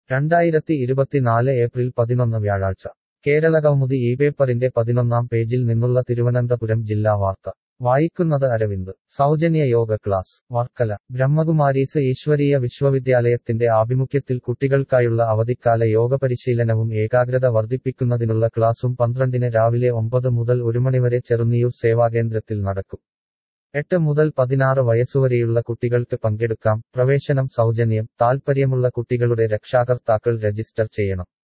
രണ്ടായിരത്തി ഇരുപത്തിനാല് ഏപ്രിൽ പതിനൊന്ന് വ്യാഴാഴ്ച കേരള കൗമുദി ഈ പേപ്പറിന്റെ പതിനൊന്നാം പേജിൽ നിന്നുള്ള തിരുവനന്തപുരം ജില്ലാ വാർത്ത വായിക്കുന്നത് അരവിന്ദ് സൗജന്യ യോഗ ക്ലാസ് വർക്കല ബ്രഹ്മകുമാരീസ് ഈശ്വരീയ വിശ്വവിദ്യാലയത്തിന്റെ ആഭിമുഖ്യത്തിൽ കുട്ടികൾക്കായുള്ള അവധിക്കാല യോഗ പരിശീലനവും ഏകാഗ്രത വർദ്ധിപ്പിക്കുന്നതിനുള്ള ക്ലാസും പന്ത്രണ്ടിന് രാവിലെ ഒമ്പത് മുതൽ ഒരു മണിവരെ ചെറുന്നിയൂർ സേവാകേന്ദ്രത്തിൽ നടക്കും എട്ട് മുതൽ പതിനാറ് വയസ്സുവരെയുള്ള കുട്ടികൾക്ക് പങ്കെടുക്കാം പ്രവേശനം സൗജന്യം താൽപ്പര്യമുള്ള കുട്ടികളുടെ രക്ഷാകർത്താക്കൾ രജിസ്റ്റർ ചെയ്യണം